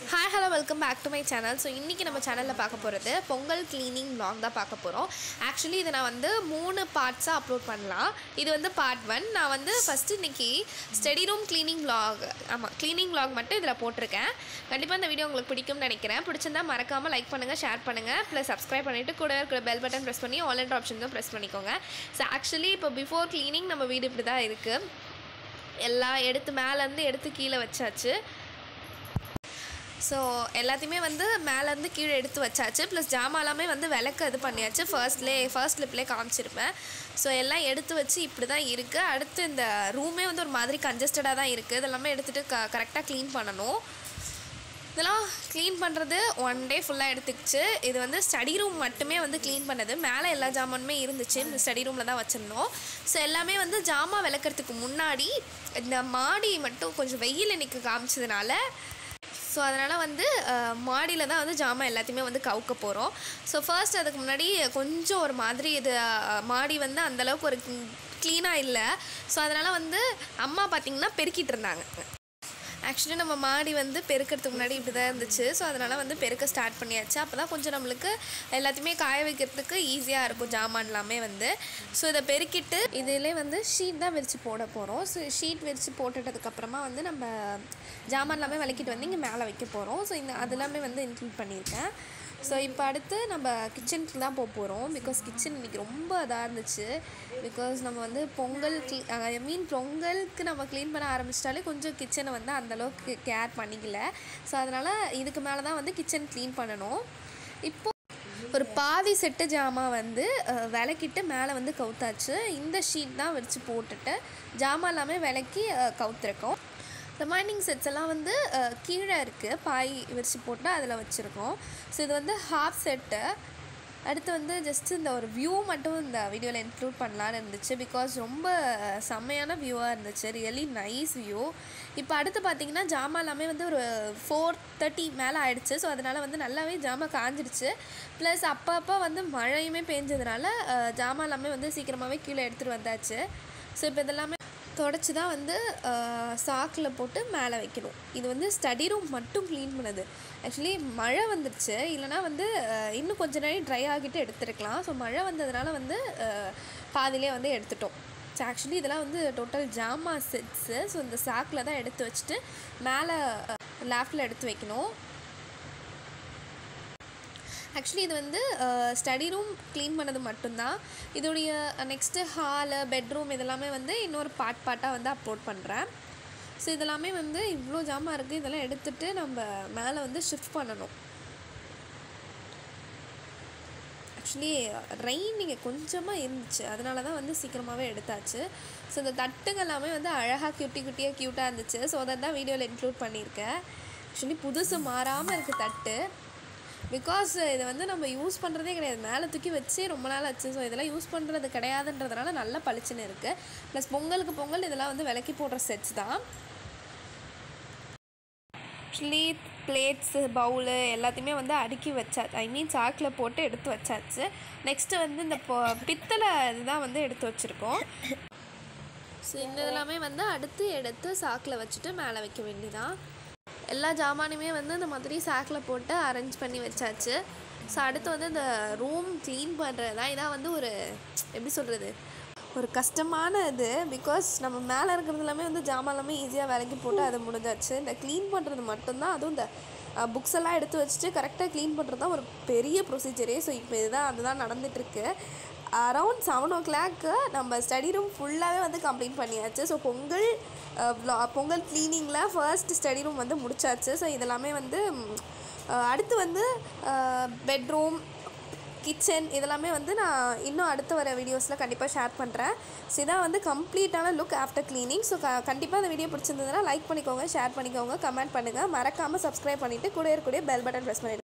hi hello welcome back to my channel so இன்றைக்கி நம்ம சேனலில் பார்க்க போகிறது பொங்கல் க்ளீனிங் vlog தான் பார்க்க போகிறோம் ஆக்சுவலி இதை நான் வந்து மூணு பார்ட்ஸாக அப்லோட் பண்ணலாம் இது வந்து பார்ட் ஒன் நான் வந்து ஃபஸ்ட்டு இன்றைக்கி ஸ்டடி ரூம் க்ளீனிங் vlog ஆமாம் க்ளீனிங் vlog மட்டும் இதில் போட்டிருக்கேன் கண்டிப்பாக இந்த வீடியோ உங்களுக்கு பிடிக்கும்னு நினைக்கிறேன் பிடிச்சிருந்தா மறக்காமல் லைக் பண்ணுங்கள் ஷேர் பண்ணுங்கள் ப்ளஸ் சப்ஸ்கிரைப் பண்ணிவிட்டு கூட இருக்கிற பெல் பட்டன் ப்ரெஸ் பண்ணி ஆன்லைன் ஆப்ஷனுக்கும் ப்ரெஸ் பண்ணிக்கோங்க ஸோ ஆக்சுவலி இப்போ பிஃபோர் க்ளீனிங் நம்ம வீடு இப்படி தான் இருக்குது எல்லாம் எடுத்து மேலேருந்து எடுத்து கீழே வச்சாச்சு ஸோ எல்லாத்தையுமே வந்து மேலேருந்து கீழே எடுத்து வச்சாச்சு ப்ளஸ் ஜாமாலாமே வந்து விளக்க இது பண்ணியாச்சு ஃபர்ஸ்ட்லே ஃபர்ஸ்ட் லிப்லேயே காமிச்சிருப்பேன் ஸோ எல்லாம் எடுத்து வச்சு இப்படி தான் இருக்குது அடுத்து இந்த ரூமே வந்து ஒரு மாதிரி கன்ஜஸ்டடாக தான் இருக்குது இதெல்லாமே எடுத்துகிட்டு க கரெக்டாக க்ளீன் பண்ணணும் இதெல்லாம் க்ளீன் பண்ணுறது ஒன் டே ஃபுல்லாக எடுத்துக்கிச்சு இது வந்து ஸ்டடி ரூம் மட்டுமே வந்து க்ளீன் பண்ணது மேலே எல்லா ஜாமானுமே இருந்துச்சு இந்த ஸ்டடி ரூமில் தான் வச்சுருந்தோம் ஸோ எல்லாமே வந்து ஜாமான் விளக்கறதுக்கு முன்னாடி இந்த மாடி மட்டும் கொஞ்சம் வெயில் இன்னைக்கு காமிச்சதுனால ஸோ அதனால் வந்து மாடியில் தான் வந்து ஜாமான் எல்லாத்தையுமே வந்து கவுக்க போகிறோம் ஸோ ஃபர்ஸ்ட் அதுக்கு முன்னாடி கொஞ்சம் ஒரு மாதிரி இது அஹ், மாடி வந்து அந்தளவுக்கு ஒரு க்ளீனாக இல்லை ஸோ அதனால் வந்து அம்மா பார்த்திங்கன்னா பெருக்கிட்டு இருந்தாங்க ஆக்சுவலி நம்ம மாடி வந்து பெருக்கிறதுக்கு முன்னாடி இப்படி தான் இருந்துச்சு ஸோ அதனால் வந்து பெருக்க ஸ்டார்ட் பண்ணியாச்சு அப்போ தான் கொஞ்சம் நம்மளுக்கு எல்லாத்தையுமே காய வைக்கிறதுக்கு ஈஸியாக இருக்கும் ஜாமான் எல்லாமே வந்து ஸோ இதை பெருக்கிட்டு இதிலே வந்து ஷீட் தான் விரித்து போட போகிறோம் ஸோ ஷீட் விரித்து போட்டுட்டதுக்கப்புறமா வந்து நம்ம ஜாமான் எல்லாமே விளக்கிட்டு வந்து இங்கே மேலே வைக்க போகிறோம் ஸோ இந்த அது எல்லாமே வந்து இன்க்ளூட் பண்ணியிருக்கேன் ஸோ இப்போ அடுத்து நம்ம கிச்சனுக்கு தான் போக போகிறோம் பிகாஸ் கிச்சன் இன்றைக்கி ரொம்ப இதாக இருந்துச்சு பிகாஸ் நம்ம வந்து பொங்கல் க்ளீ ஐ மீன் பொங்கலுக்கு நம்ம க்ளீன் பண்ண ஆரம்பிச்சிட்டாலே கொஞ்சம் கிச்சனை வந்து அந்தளவுக்கு கேர் பண்ணிக்கல ஸோ அதனால் இதுக்கு மேலே தான் வந்து கிச்சன் க்ளீன் பண்ணணும் இப்போ ஒரு பாதி செட்டு ஜாமான் வந்து அஹ், விளக்கிட்டு மேலே வந்து கவுத்தாச்சு இந்த ஷீட் தான் வச்சு போட்டுட்டு ஜாமான் எல்லாமே விளக்கி அஹ், கவுத்துருக்கோம் ரிமைனிங் செட்ஸ் எல்லாம் வந்து அஹ், கீழே இருக்குது பாய் விரிச்சு போட்டு அதில் வச்சுருக்கோம் ஸோ இது வந்து ஹாஃப் செட்டு அடுத்து வந்து ஜஸ்ட் இந்த ஒரு வியூ மட்டும் இந்த வீடியோவில் இன்க்ளூட் பண்ணலான்னு இருந்துச்சு பிகாஸ் ரொம்ப செம்மையான வியூவாக இருந்துச்சு ரியலி நைஸ் வியூ இப்போ அடுத்து பார்த்தீங்கன்னா ஜாமான் எல்லாமே வந்து ஒரு ஃபோர் தேர்ட்டி மேலே ஆயிடுச்சு ஸோ அதனால் வந்து நல்லாவே ஜாமான் காஞ்சிடுச்சு ப்ளஸ் அப்பப்போ வந்து மழையுமே பெஞ்சதுனால அஹ், ஜாமான் எல்லாமே வந்து சீக்கிரமாகவே கீழே எடுத்துகிட்டு வந்தாச்சு ஸோ இப்போ இதெல்லாமே தொடச்சி தான் வந்து சாக்கில் போட்டு மேலே வைக்கணும் இது வந்து ஸ்டடி ரூம் மட்டும் க்ளீன் பண்ணுது ஆக்சுவலி மழை வந்துருச்சு இல்லைனா வந்து அஹ், இன்னும் கொஞ்ச நாள் ட்ரை ஆகிட்டு எடுத்துருக்கலாம் ஸோ மழை வந்ததுனால வந்து அஹ், பாதியிலே வந்து எடுத்துட்டோம் ஸோ ஆக்சுவலி இதெல்லாம் வந்து டோட்டல் ஜாமா செட்ஸு ஸோ இந்த சாக்கில் தான் எடுத்து வச்சுட்டு மேலே லேஃப்டில் எடுத்து வைக்கணும் ஆக்சுவலி இது வந்து ஸ்டடி ரூம் க்ளீன் பண்ணது மட்டும்தான் இதோடைய நெக்ஸ்ட்டு ஹாலு பெட்ரூம் இதெல்லாமே வந்து இன்னொரு பார்ட் பார்ட்டாக வந்து அப்லோட் பண்ணுறேன் ஸோ இதெல்லாமே வந்து இவ்வளோ ஜாமான் இருக்குது இதெல்லாம் எடுத்துகிட்டு நம்ம மேலே வந்து ஷிஃப்ட் பண்ணணும் ஆக்சுவலி ரெயின் இங்கே கொஞ்சமாக இருந்துச்சு அதனால தான் வந்து சீக்கிரமாகவே எடுத்தாச்சு ஸோ இந்த தட்டுங்க எல்லாமே வந்து அழகாக குட்டி குட்டியாக க்யூட்டாக இருந்துச்சு ஸோ அதை தான் வீடியோவில் இன்க்ளூட் பண்ணியிருக்கேன் ஆக்சுவலி புதுசு மாறாமல் இருக்குது தட்டு பிகாஸ் இதை வந்து நம்ம யூஸ் பண்ணுறதே கிடையாது மேலே தூக்கி வச்சே ரொம்ப நாள் ஆச்சு ஸோ இதெல்லாம் யூஸ் பண்ணுறது கிடையாதுன்றதுனால நல்லா பளிச்சுன்னு இருக்குது ப்ளஸ் பொங்கலுக்கு பொங்கல் இதெல்லாம் வந்து விலக்கி போடுற செட்ஸ் தான் ஆக்சுவலி பிளேட்ஸு பவுலு எல்லாத்தையுமே வந்து அடுக்கி வச்சா ஐ மீன் சாக்கில் போட்டு எடுத்து வச்சாச்சு நெக்ஸ்ட்டு வந்து இந்த பொ பித்தளை இதுதான் வந்து எடுத்து வச்சுருக்கோம் ஸோ இந்த இதெல்லாமே வந்து அடுத்து எடுத்து சாக்கில் வச்சுட்டு மேலே வைக்க வேண்டியதான் எல்லா ஜாமானுமே வந்து இந்த மாதிரி சாக்கில் போட்டு அரேஞ்ச் பண்ணி வச்சாச்சு ஸோ அடுத்து வந்து இந்த ரூம் க்ளீன் பண்ணுறது தான் இதான் வந்து ஒரு எப்படி சொல்கிறது ஒரு கஷ்டமான இது பிகாஸ் நம்ம மேலே இருக்கிறது எல்லாமே வந்து ஜாமான் எல்லாமே ஈஸியாக விலைக்கு போட்டு அதை முடிஞ்சாச்சு இந்த க்ளீன் பண்ணுறது மட்டும்தான் அதுவும் இந்த புக்ஸ் எல்லாம் எடுத்து வச்சுட்டு கரெக்டாக க்ளீன் பண்ணுறது தான் ஒரு பெரிய ப்ரொசீஜரே ஸோ இப்போ இதுதான் அதுதான் நடந்துகிட்ருக்கு அரவுண்ட் செவன் ஓ கிளாக்கு நம்ம ஸ்டடி ரூம் ஃபுல்லாகவே வந்து கம்ப்ளீட் பண்ணியாச்சு ஸோ பொங்கல் அஹ், vlog- பொங்கல் க்ளீனிங்கில் ஃபர்ஸ்ட் ஸ்டடி ரூம் வந்து முடிச்சாச்சு ஸோ இதெல்லாமே வந்து ம், அஹ், அடுத்து வந்து பெட்ரூம் கிச்சன் இதெல்லாமே வந்து நான் இன்னும் அடுத்து வர வீடியோஸில் கண்டிப்பாக ஷேர் பண்ணுறேன் ஸோ இதான் வந்து கம்ப்ளீட்டான லுக் ஆஃப்டர் க்ளீனிங் ஸோ க கண்டிப்பாக இந்த வீடியோ பிடிச்சிருந்ததுன்னா லைக் பண்ணிக்கோங்க ஷேர் பண்ணிக்கோங்க கமெண்ட் பண்ணுங்கள் மறக்காமல் சப்ஸ்கிரைப் பண்ணிவிட்டு கூட இருக்கக்கூடிய பெல் பட்டன் ப்ரெஸ் பண்ணிவிட்டு